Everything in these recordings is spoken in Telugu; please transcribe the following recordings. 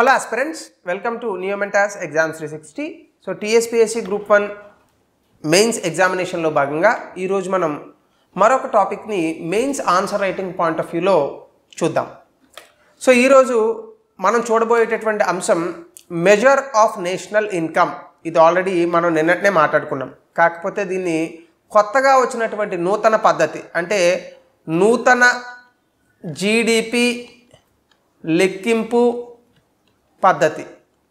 హలో ఆస్పిరెంట్స్ వెల్కమ్ టు నియోమెంటాస్ exams three sixty so TSPSC group one mains ఎగ్జామినేషన్లో భాగంగా ఈరోజు మనం మరొక టాపిక్ని mains answer writing point of వ్యూలో చూద్దాం సో ఈరోజు మనం చూడబోయేటటువంటి అంశం మెజర్ ఆఫ్ నేషనల్ ఇన్కమ్ ఇది ఆల్రెడీ మనం నిన్నటినే మాట్లాడుకున్నాం కాకపోతే దీన్ని కొత్తగా వచ్చినటువంటి నూతన పద్ధతి అంటే నూతన జీడిపి లెక్కింపు పద్ధతి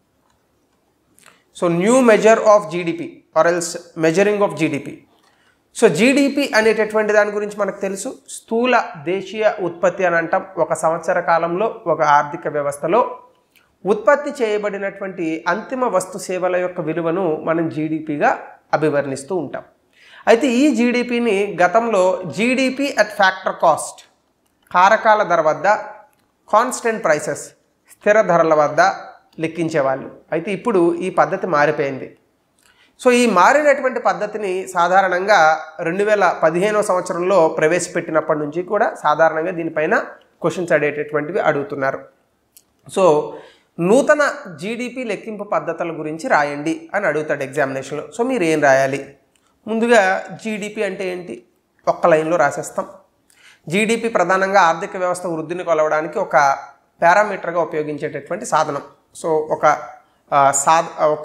so new measure of GDP or else measuring of GDP so GDP అనేటటువంటి దాని గురించి మనకు తెలుసు స్థూల దేశీయ ఉత్పత్తి అని అంటాం ఒక సంవత్సర కాలంలో ఒక ఆర్థిక వ్యవస్థలో ఉత్పత్తి చేయబడినటువంటి అంతిమ వస్తు సేవల యొక్క విలువను మనం జీడిపిగా అభివర్ణిస్తూ ఉంటాం అయితే ఈ జీడిపిని గతంలో జీడిపి అట్ ఫ్యాక్టర్ కాస్ట్ కారకాల ధర వద్ద కాన్స్టెంట్ ప్రైసెస్ స్థిర ధరల వద్ద లెక్కించేవాళ్ళు అయితే ఇప్పుడు ఈ పద్ధతి మారిపోయింది సో ఈ మారినటువంటి పద్ధతిని సాధారణంగా రెండు వేల పదిహేనో సంవత్సరంలో ప్రవేశపెట్టినప్పటి నుంచి కూడా సాధారణంగా దీనిపైన క్వశ్చన్స్ అడిగేటటువంటివి అడుగుతున్నారు సో నూతన జీడిపి లెక్కింపు పద్ధతుల గురించి రాయండి అని అడుగుతాడు ఎగ్జామినేషన్లో సో మీరు ఏం రాయాలి ముందుగా జీడిపి అంటే ఏంటి ఒక్క లైన్లో రాసేస్తాం జీడిపి ప్రధానంగా ఆర్థిక వ్యవస్థ వృద్ధిని కొలవడానికి ఒక పారామీటర్గా ఉపయోగించేటటువంటి సాధనం సో ఒక ఆ, సాధ ఒక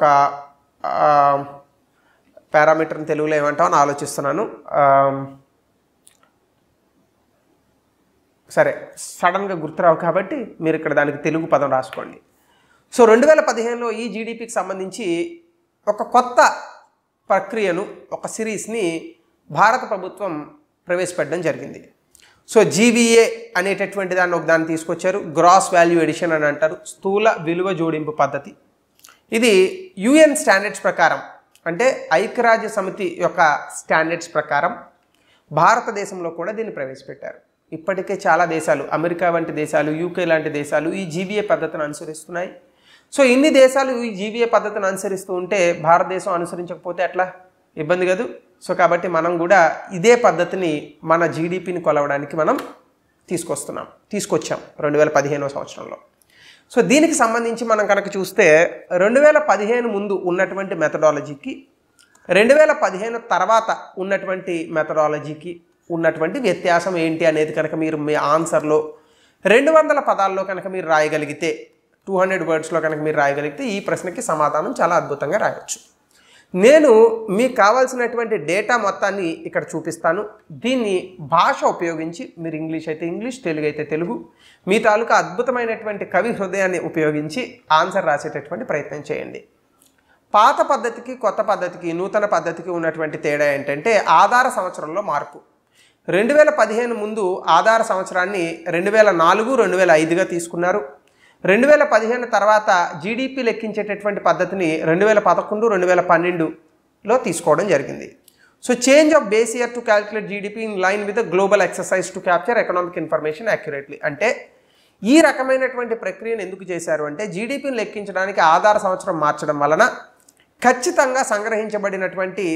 పారామీటర్ని తెలుగులో ఏమంటామని ఆలోచిస్తున్నాను ఆ, సరే సడన్గా గుర్తురావు కాబట్టి మీరు ఇక్కడ దానికి తెలుగు పదం రాసుకోండి సో రెండు వేల పదిహేనులో ఈ జీడిపికి సంబంధించి ఒక కొత్త ప్రక్రియను ఒక సిరీస్ని భారత ప్రభుత్వం ప్రవేశపెట్టడం జరిగింది సో జీవీఏ అనేటటువంటి దాన్ని ఒక దాన్ని తీసుకొచ్చారు గ్రాస్ వాల్యూ ఎడిషన్ అని అంటారు స్థూల విలువ జోడింపు పద్ధతి ఇది యుఎన్ స్టాండర్డ్స్ ప్రకారం అంటే ఐక్యరాజ్య సమితి యొక్క స్టాండర్డ్స్ ప్రకారం భారతదేశంలో కూడా దీన్ని ప్రవేశపెట్టారు ఇప్పటికే చాలా దేశాలు అమెరికా వంటి దేశాలు యూకే లాంటి దేశాలు ఈ జీవీఏ పద్ధతిని అనుసరిస్తున్నాయి సో ఇన్ని దేశాలు ఈ జీవీఏ పద్ధతిని అనుసరిస్తూ ఉంటే భారతదేశం అనుసరించకపోతే ఎట్లా ఇబ్బంది కాదు సో కాబట్టి మనం కూడా ఇదే పద్ధతిని మన జీడిపిని కొలవడానికి మనం తీసుకొస్తున్నాం తీసుకొచ్చాం రెండు వేల పదిహేనో సంవత్సరంలో సో దీనికి సంబంధించి మనం కనుక చూస్తే రెండు వేల పదిహేను ముందు ఉన్నటువంటి మెథడాలజీకి రెండు వేల పదిహేను తర్వాత ఉన్నటువంటి మెథడాలజీకి ఉన్నటువంటి వ్యత్యాసం ఏంటి అనేది కనుక మీరు మీ ఆన్సర్లో రెండు వందల పదాల్లో కనుక మీరు రాయగలిగితే టూ హండ్రెడ్ వర్డ్స్లో కనుక మీరు రాయగలిగితే ఈ ప్రశ్నకి సమాధానం చాలా అద్భుతంగా రాయొచ్చు నేను మీకు కావాల్సినటువంటి డేటా మొత్తాన్ని ఇక్కడ చూపిస్తాను దీన్ని భాష ఉపయోగించి మీరు ఇంగ్లీష్ అయితే ఇంగ్లీష్ తెలుగు అయితే తెలుగు మీ తాలూకా అద్భుతమైనటువంటి కవి హృదయాన్ని ఉపయోగించి ఆన్సర్ రాసేటటువంటి ప్రయత్నం చేయండి పాత పద్ధతికి కొత్త పద్ధతికి నూతన పద్ధతికి ఉన్నటువంటి తేడా ఏంటంటే ఆధార సంవత్సరంలో మార్పు రెండు వేల పదిహేను ముందు ఆధార సంవత్సరాన్ని రెండు వేల నాలుగు రెండు వేల ఐదుగా తీసుకున్నారు రెండు వేల పదిహేను తర్వాత జీడిపి లెక్కించేటటువంటి పద్ధతిని రెండు వేల పదకొండు రెండు వేల పన్నెండులో తీసుకోవడం జరిగింది so change of base year to calculate GDP in line with global exercise to capture economic information accurately అంటే ఈ రకమైనటువంటి ప్రక్రియను ఎందుకు చేశారు అంటే జీడిపిని లెక్కించడానికి ఆధార సంవత్సరం మార్చడం వలన ఖచ్చితంగా సంగ్రహించబడినటువంటి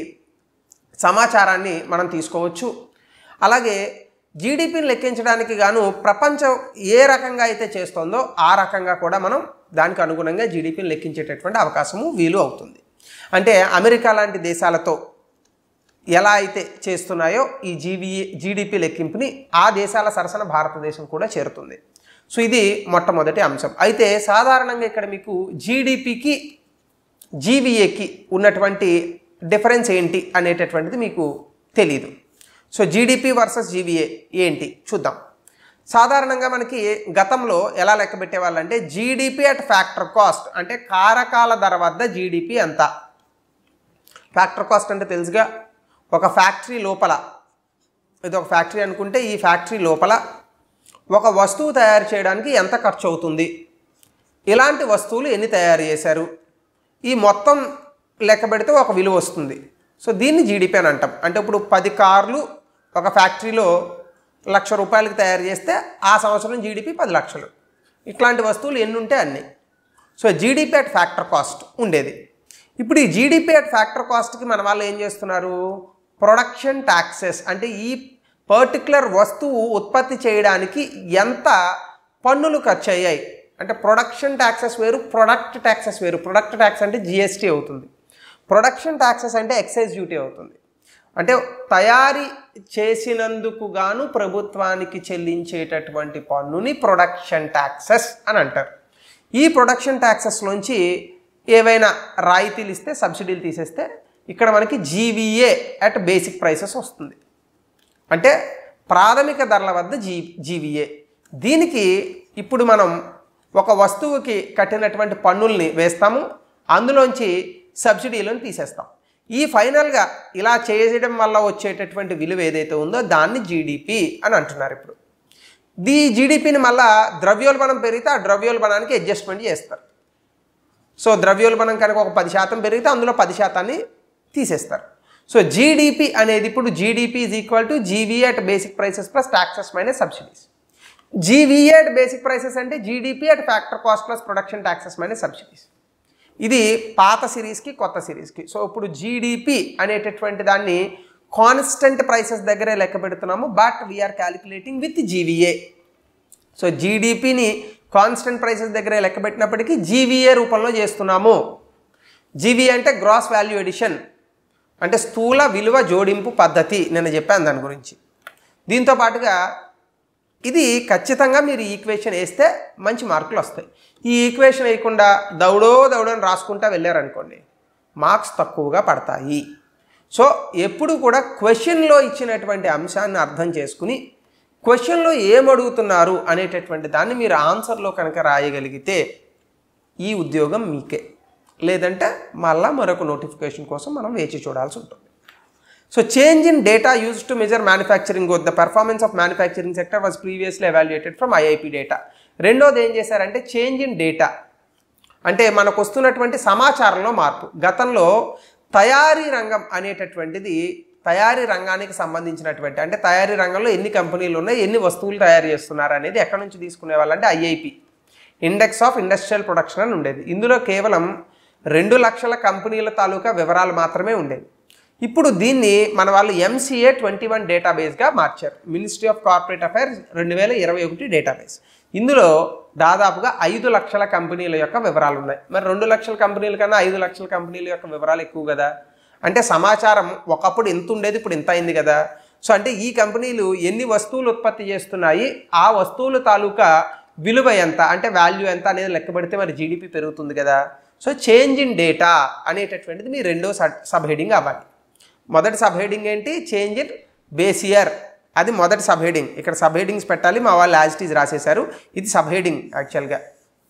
సమాచారాన్ని మనం తీసుకోవచ్చు అలాగే జీడిపిని లెక్కించడానికి గాను ప్రపంచం ఏ రకంగా అయితే చేస్తోందో ఆ రకంగా కూడా మనం దానికి అనుగుణంగా జీడిపిని లెక్కించేటటువంటి అవకాశము వీలు అవుతుంది అంటే అమెరికా లాంటి దేశాలతో ఎలా అయితే చేస్తున్నాయో ఈ జీవీఏ జీడిపి లెక్కింపుని ఆ దేశాల సరసన భారతదేశం కూడా చేరుతుంది సో ఇది మొట్టమొదటి అంశం అయితే సాధారణంగా ఇక్కడ మీకు జీడిపికి జీవీఏకి ఉన్నటువంటి డిఫరెన్స్ ఏంటి అనేటటువంటిది మీకు తెలియదు సో జీడిపి వర్సెస్ జీవీఏ ఏంటి చూద్దాం సాధారణంగా మనకి గతంలో ఎలా లెక్క పెట్టేవాళ్ళంటే జీడిపి అట్ ఫ్యాక్టర్ కాస్ట్ అంటే కారకాల ధర వద్ద జీడిపి ఎంత ఫ్యాక్టర్ కాస్ట్ అంటే తెలుసుగా ఒక ఫ్యాక్టరీ లోపల ఇది ఒక ఫ్యాక్టరీ అనుకుంటే ఈ ఫ్యాక్టరీ లోపల ఒక వస్తువు తయారు చేయడానికి ఎంత ఖర్చు అవుతుంది ఇలాంటి వస్తువులు ఎన్ని తయారు చేశారు ఈ మొత్తం లెక్క పెడితే ఒక విలువ వస్తుంది సో దీన్ని జీడిపి అని అంటాం అంటే ఇప్పుడు పది కార్లు ఒక ఫ్యాక్టరీలో లక్ష రూపాయలకి తయారు చేస్తే ఆ సంవత్సరం జీడిపి పది లక్షలు ఇట్లాంటి వస్తువులు ఎన్ని ఉంటే అన్ని so GDP at factor cost ఉండేది ఇప్పుడు ఈ జీడిపి అట్ ఫ్యాక్టర్ కాస్ట్కి మన వాళ్ళు ఏం చేస్తున్నారు ప్రొడక్షన్ ట్యాక్సెస్ అంటే ఈ పర్టికులర్ వస్తువు ఉత్పత్తి చేయడానికి ఎంత పన్నులు ఖర్చు అయ్యాయి అంటే ప్రొడక్షన్ ట్యాక్సెస్ వేరు ప్రొడక్ట్ ట్యాక్సెస్ వేరు ప్రొడక్ట్ ట్యాక్స్ అంటే జిఎస్టీ అవుతుంది ప్రొడక్షన్ ట్యాక్సెస్ అంటే ఎక్సైజ్ డ్యూటీ అవుతుంది అంటే తయారీ చేసినందుకు గాను ప్రభుత్వానికి చెల్లించేటటువంటి పన్నుని ప్రొడక్షన్ ట్యాక్సెస్ అని అంటారు ఈ ప్రొడక్షన్ ట్యాక్సెస్లోంచి ఏవైనా రాయితీలు ఇస్తే సబ్సిడీలు తీసేస్తే ఇక్కడ మనకి జీవీఏ అట్ బేసిక్ ప్రైసెస్ వస్తుంది అంటే ప్రాథమిక ధరల వద్ద జీ జీవీఏ దీనికి ఇప్పుడు మనం ఒక వస్తువుకి కట్టినటువంటి పన్నుల్ని వేస్తాము అందులోంచి సబ్సిడీలను తీసేస్తాం ఈ ఫైనల్గా ఇలా చేయడం వల్ల వచ్చేటటువంటి విలువ ఏదైతే ఉందో దాన్ని జీడిపి అని అంటున్నారు ఇప్పుడు ఈ జీడిపిని మళ్ళా ద్రవ్యోల్బణం పెరిగితే ఆ ద్రవ్యోల్బణానికి అడ్జస్ట్మెంట్ చేస్తారు సో ద్రవ్యోల్బణం కనుక ఒక పది శాతం పెరిగితే అందులో పది శాతాన్ని తీసేస్తారు సో జీడిపి అనేది ఇప్పుడు GDP is equal to GV at basic prices plus taxes minus subsidies GVA at basic prices అంటే GDP at factor cost plus production taxes minus subsidies ఇది పాత సిరీస్కి కొత్త సిరీస్కి సో ఇప్పుడు జీడిపి అనేటటువంటి దాన్ని కాన్స్టెంట్ ప్రైసెస్ దగ్గరే లెక్క పెడుతున్నాము but we're calculating with GVA so జీడిపిని కాన్స్టెంట్ ప్రైసెస్ దగ్గరే లెక్క పెట్టినప్పటికీ జీవీఏ రూపంలో చేస్తున్నాము జీవీ అంటే గ్రాస్ వాల్యూ ఎడిషన్ అంటే స్థూల విలువ జోడింపు పద్ధతి నేను చెప్పాను దాని గురించి దీంతో పాటుగా ఇది ఖచ్చితంగా మీరు ఈక్వేషన్ వేస్తే మంచి మార్కులు వస్తాయి ఈ ఈక్వేషన్ వేయకుండా దౌడో దౌడని రాసుకుంటా వెళ్ళారనుకోండి మార్క్స్ తక్కువగా పడతాయి సో ఎప్పుడు కూడా క్వశ్చన్లో ఇచ్చినటువంటి అంశాన్ని అర్థం చేసుకుని క్వశ్చన్లో ఏం అడుగుతున్నారు అనేటటువంటి దాన్ని మీరు ఆన్సర్లో కనుక రాయగలిగితే ఈ ఉద్యోగం మీకే లేదంటే మళ్ళా మరొక నోటిఫికేషన్ కోసం మనం వేచి చూడాల్సి ఉంటుంది so change in data use to measure manufacturing the performance of manufacturing sector was previously evaluated from IIP data రెండోది ఏం చేశారంటే చేంజ్ ఇన్ డేటా అంటే మనకు వస్తున్నటువంటి సమాచారంలో మార్పు గతంలో తయారీ రంగం అనేటటువంటిది తయారీ రంగానికి సంబంధించినటువంటి అంటే తయారీ రంగంలో ఎన్ని కంపెనీలు ఉన్నాయి ఎన్ని వస్తువులు తయారు చేస్తున్నారు అనేది ఎక్కడి నుంచి తీసుకునే వాళ్ళంటే IIP index of industrial production అని ఉండేది ఇందులో కేవలం రెండు లక్షల కంపెనీల తాలూకా వివరాలు మాత్రమే ఉండేవి ఇప్పుడు దీన్ని మన వాళ్ళు ఎంసీఏ ట్వంటీ వన్ డేటాబేస్గా మార్చారు మినిస్ట్రీ ఆఫ్ కార్పొరేట్ అఫైర్స్ రెండు వేల ఇరవై ఒకటి డేటాబేస్ ఇందులో దాదాపుగా ఐదు లక్షల కంపెనీల యొక్క వివరాలు ఉన్నాయి మరి రెండు లక్షల కంపెనీల కన్నా ఐదు లక్షల కంపెనీల యొక్క వివరాలు ఎక్కువ కదా అంటే సమాచారం ఒకప్పుడు ఎంత ఉండేది ఇప్పుడు ఇంత అయింది కదా సో అంటే ఈ కంపెనీలు ఎన్ని వస్తువులు ఉత్పత్తి చేస్తున్నాయి ఆ వస్తువుల తాలూకా విలువ ఎంత అంటే వాల్యూ ఎంత అనేది లెక్క పెడితే మరి జీడిపి పెరుగుతుంది కదా సో చేంజ్ ఇన్ డేటా అనేటటువంటిది మీ రెండో సబ్ సబ్ హెడింగ్ అవ్వాలి మొదటి సబ్ హెడింగ్ ఏంటి చేంజ్ ఇన్ బేస్ ఇయర్ అది మొదటి సబ్ హెడింగ్ ఇక్కడ సబ్ హెడింగ్స్ పెట్టాలి మా వాళ్ళు యాజ్ ఈజ్ రాసేశారు ఇది సబ్ హెడింగ్ యాక్చువల్గా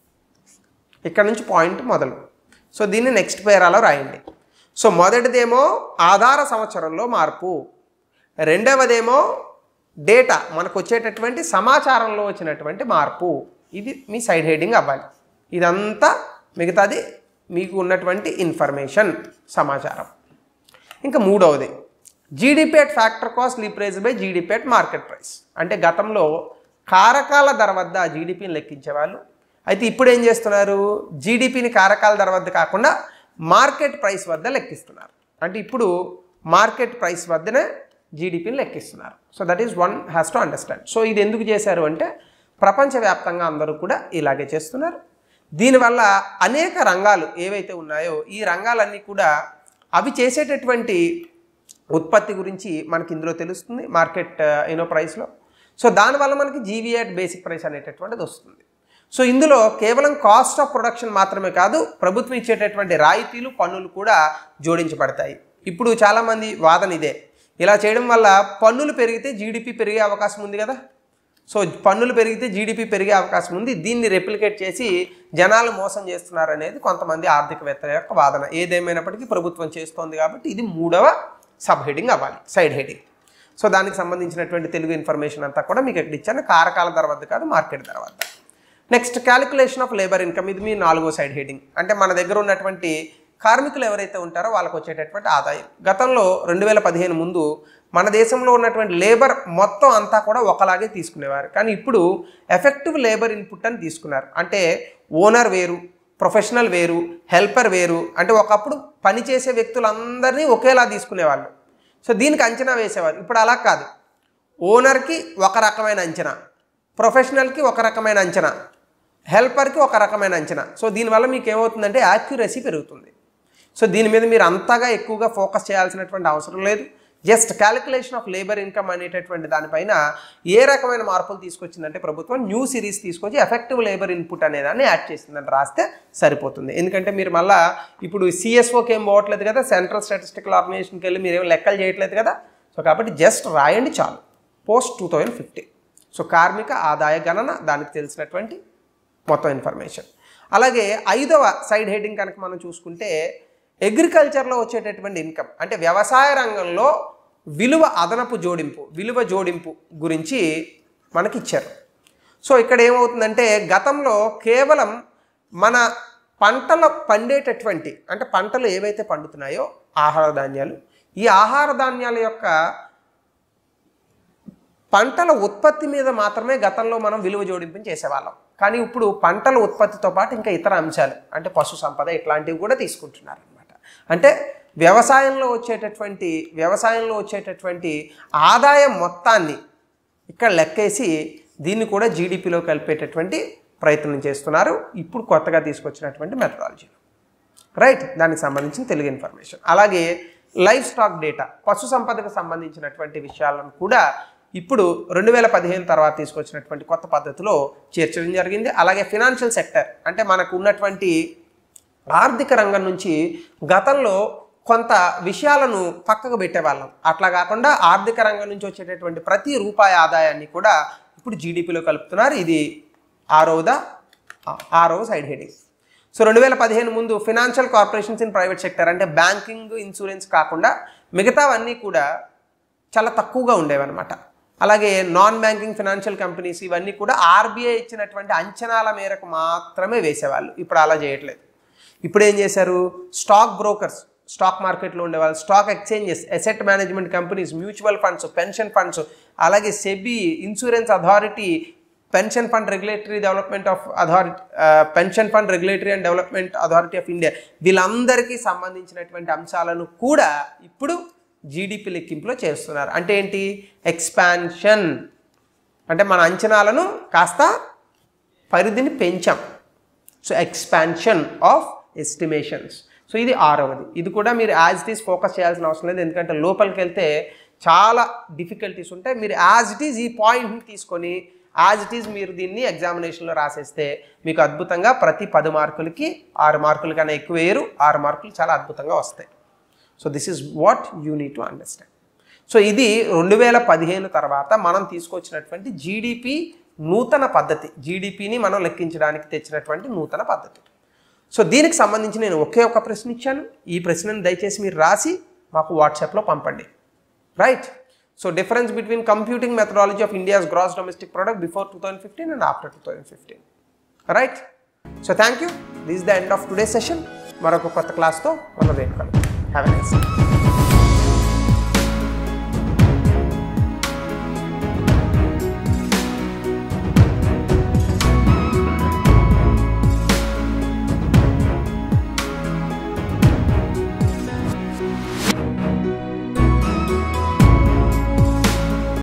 ఇక్కడ నుంచి పాయింట్ మొదలు సో దీన్ని నెక్స్ట్ పేరాలో రాయండి సో మొదటిదేమో ఆధార సంవత్సరంలో మార్పు రెండవదేమో డేటా మనకు వచ్చేటటువంటి సమాచారంలో వచ్చినటువంటి మార్పు ఇది మీ సైడ్ హెడింగ్ అవ్వాలి ఇదంతా మిగతాది మీకు ఉన్నటువంటి ఇన్ఫర్మేషన్ సమాచారం ఇంకా మూడవది GDP at factor cost replaced by GDP at market price అంటే గతంలో కారకాల ధర వద్ద జీడిపిని లెక్కించేవాళ్ళు అయితే ఇప్పుడు ఏం చేస్తున్నారు జీడిపిని కారకాల ధర వద్ద కాకుండా మార్కెట్ ప్రైస్ వద్ద లెక్కిస్తున్నారు అంటే ఇప్పుడు మార్కెట్ ప్రైస్ వద్దనే జీడిపిని లెక్కిస్తున్నారు so that is one has to understand so ఇది ఎందుకు చేశారు అంటే ప్రపంచవ్యాప్తంగా అందరూ కూడా ఇలాగే చేస్తున్నారు దీనివల్ల అనేక రంగాలు ఏవైతే ఉన్నాయో ఈ రంగాలన్నీ కూడా అవి చేసేటటువంటి ఉత్పత్తి గురించి మనకి ఇందులో తెలుస్తుంది మార్కెట్ యూనో ప్రైస్లో సో దానివల్ల మనకి జీవీఎట్ బేసిక్ ప్రైస్ అనేటటువంటిది వస్తుంది సో ఇందులో కేవలం కాస్ట్ ఆఫ్ ప్రొడక్షన్ మాత్రమే కాదు ప్రభుత్వం ఇచ్చేటటువంటి రాయితీలు పన్నులు కూడా జోడించబడతాయి ఇప్పుడు చాలామంది వాదన ఇదే ఇలా చేయడం వల్ల పన్నులు పెరిగితే జీడిపి పెరిగే అవకాశం ఉంది కదా సో పన్నులు పెరిగితే జీడిపి పెరిగే అవకాశం ఉంది దీన్ని రెప్లికేట్ చేసి జనాలు మోసం చేస్తున్నారు అనేది కొంతమంది ఆర్థికవేత్తల యొక్క వాదన ఏదేమైనప్పటికీ ప్రభుత్వం చేస్తోంది కాబట్టి ఇది మూడవ సబ్ హెడింగ్ అవ్వాలి సైడ్ హెడింగ్ సో దానికి సంబంధించినటువంటి తెలుగు ఇన్ఫర్మేషన్ అంతా కూడా మీకు ఇక్కడ ఇచ్చాను కారకాల ధర వద్ద కాదు మార్కెట్ ధర వద్ద next calculation of labour income ఇది మీ నాలుగో సైడ్ హెడింగ్ అంటే మన దగ్గర ఉన్నటువంటి కార్మికులు ఎవరైతే ఉంటారో వాళ్ళకు వచ్చేటటువంటి ఆదాయం గతంలో రెండు వేల పదిహేను ముందు మన దేశంలో ఉన్నటువంటి లేబర్ మొత్తం అంతా కూడా ఒకలాగే తీసుకునేవారు కానీ ఇప్పుడు ఎఫెక్టివ్ లేబర్ ఇన్పుట్ అని తీసుకున్నారు అంటే ఓనర్ వేరు ప్రొఫెషనల్ వేరు హెల్పర్ వేరు అంటే ఒకప్పుడు పనిచేసే వ్యక్తులందరినీ ఒకేలా తీసుకునేవాళ్ళు సో దీనికి అంచనా వేసేవారు ఇప్పుడు అలా కాదు ఓనర్కి ఒక రకమైన అంచనా ప్రొఫెషనల్కి ఒక రకమైన అంచనా హెల్పర్కి ఒక రకమైన అంచనా సో దీనివల్ల మీకు ఏమవుతుందంటే యాక్యురసీ పెరుగుతుంది సో దీని మీద మీరు అంతగా ఎక్కువగా ఫోకస్ చేయాల్సినటువంటి అవసరం లేదు just calculation of labour income అనేటటువంటి దానిపైన ఏ రకమైన మార్పులు తీసుకొచ్చిందంటే ప్రభుత్వం న్యూ సిరీస్ తీసుకొచ్చి ఎఫెక్టివ్ లేబర్ ఇన్పుట్ అనే దాన్ని యాడ్ చేసిందని రాస్తే సరిపోతుంది ఎందుకంటే మీరు మళ్ళా ఇప్పుడు సిఎస్ఓకి ఏం పోవట్లేదు కదా సెంట్రల్ స్టాటిస్టికల్ ఆర్గనైజేషన్కి వెళ్ళి మీరు ఏం లెక్కలు చేయట్లేదు కదా సో కాబట్టి జస్ట్ రాయండి చాలు post two thousand fifty so కార్మిక ఆదాయ గణన దానికి తెలిసినటువంటి మొత్తం ఇన్ఫర్మేషన్ అలాగే ఐదవ సైడ్ హెడ్డింగ్ కనుక మనం చూసుకుంటే అగ్రికల్చర్లో వచ్చేటటువంటి ఇన్కమ్ అంటే వ్యవసాయ రంగంలో విలువ అదనపు జోడింపు విలువ జోడింపు గురించి మనకి ఇచ్చారు సో ఇక్కడ ఏమవుతుందంటే గతంలో కేవలం మన పంటలు పండేటటువంటి అంటే పంటలు ఏవైతే పండుతున్నాయో ఆహార ధాన్యాలు ఈ ఆహార ధాన్యాల యొక్క పంటల ఉత్పత్తి మీద మాత్రమే గతంలో మనం విలువ జోడింపుని చేసేవాళ్ళం కానీ ఇప్పుడు పంటల ఉత్పత్తితో పాటు ఇంకా ఇతర అంశాలు అంటే పశు సంపద ఇట్లాంటివి కూడా తీసుకుంటున్నారు అనమాట అంటే వ్యవసాయంలో వచ్చేటటువంటి వ్యవసాయంలో వచ్చేటటువంటి ఆదాయం మొత్తాన్ని ఇక్కడ లెక్కేసి దీన్ని కూడా జీడిపిలో కలిపేటటువంటి ప్రయత్నం చేస్తున్నారు ఇప్పుడు కొత్తగా తీసుకొచ్చినటువంటి మెథడాలజీలో రైట్ దానికి సంబంధించిన తెలుగు ఇన్ఫర్మేషన్ అలాగే లైఫ్ స్టాక్ డేటా పశు సంపదకు సంబంధించినటువంటి విషయాలను కూడా ఇప్పుడు రెండు వేల పదిహేను తర్వాత తీసుకొచ్చినటువంటి కొత్త పద్ధతిలో చేర్చడం జరిగింది అలాగే ఫినాన్షియల్ సెక్టర్ అంటే మనకు ఉన్నటువంటి ఆర్థిక రంగం నుంచి గతంలో కొంత విషయాలను పక్కకు పెట్టేవాళ్ళం అట్లా కాకుండా ఆర్థిక రంగం నుంచి వచ్చేటటువంటి ప్రతి రూపాయి ఆదాయాన్ని కూడా ఇప్పుడు జీడిపిలో కలుపుతున్నారు ఇది ఆరోదా ఆరో సైడ్ హెడింగ్ సో రెండు వేల పదిహేను ముందు financial corporations in private sector అంటే బ్యాంకింగ్ ఇన్సూరెన్స్ కాకుండా మిగతావన్నీ కూడా చాలా తక్కువగా ఉండేవన్నమాట అలాగే నాన్ బ్యాంకింగ్ ఫినాన్షియల్ కంపెనీస్ ఇవన్నీ కూడా ఆర్బీఐ ఇచ్చినటువంటి అంచనాల మేరకు మాత్రమే వేసేవాళ్ళు ఇప్పుడు అలా చేయట్లేదు ఇప్పుడు ఏం చేశారు స్టాక్ బ్రోకర్స్ స్టాక్ మార్కెట్లో ఉండేవాళ్ళు stock exchanges asset management companies mutual funds pension funds అలాగే SEBI insurance authority pension fund regulatory development of authority pension fund regulatory and development authority of India వీళ్ళందరికీ సంబంధించినటువంటి అంశాలను కూడా ఇప్పుడు జీడిపి లెక్కింపులో చేస్తున్నారు అంటే ఏంటి ఎక్స్పాన్షన్ అంటే మన అంచనాలను కాస్త పరిధిని పెంచాం so expansion of estimations so ఇది ఆరవది ఇది కూడా మీరు యాజ్ ఇట్ ఈస్ ఫోకస్ చేయాల్సిన అవసరం లేదు ఎందుకంటే లోపలికి వెళ్తే చాలా డిఫికల్టీస్ ఉంటాయి మీరు యాజ్ ఇట్ ఈజ్ ఈ పాయింట్ని తీసుకొని యాజ్ ఇట్ ఈజ్ మీరు దీన్ని ఎగ్జామినేషన్లో రాసేస్తే మీకు అద్భుతంగా ప్రతి పది మార్కులకి ఆరు మార్కుల కన్నా ఎక్కువ వేయరు ఆరు మార్కులు చాలా అద్భుతంగా వస్తాయి so this is what you need to understand so ఇది రెండు వేల పదిహేను తర్వాత మనం తీసుకొచ్చినటువంటి జీడిపి నూతన పద్ధతి జీడిపిని మనం లెక్కించడానికి తెచ్చినటువంటి నూతన పద్ధతి సో దీనికి సంబంధించి నేను ఒకే ఒక ప్రశ్న ఇచ్చాను ఈ ప్రశ్నను దయచేసి మీరు రాసి మాకు వాట్సాప్లో పంపండి right so difference between computing methodology of India's gross domestic product before two thousand fifteen and after two thousand fifteen right so thank you this the end of today session మరొక కొత్త క్లాస్తో మనం రేపు కలుద్దాం హ్యావ్ ఎ నైస్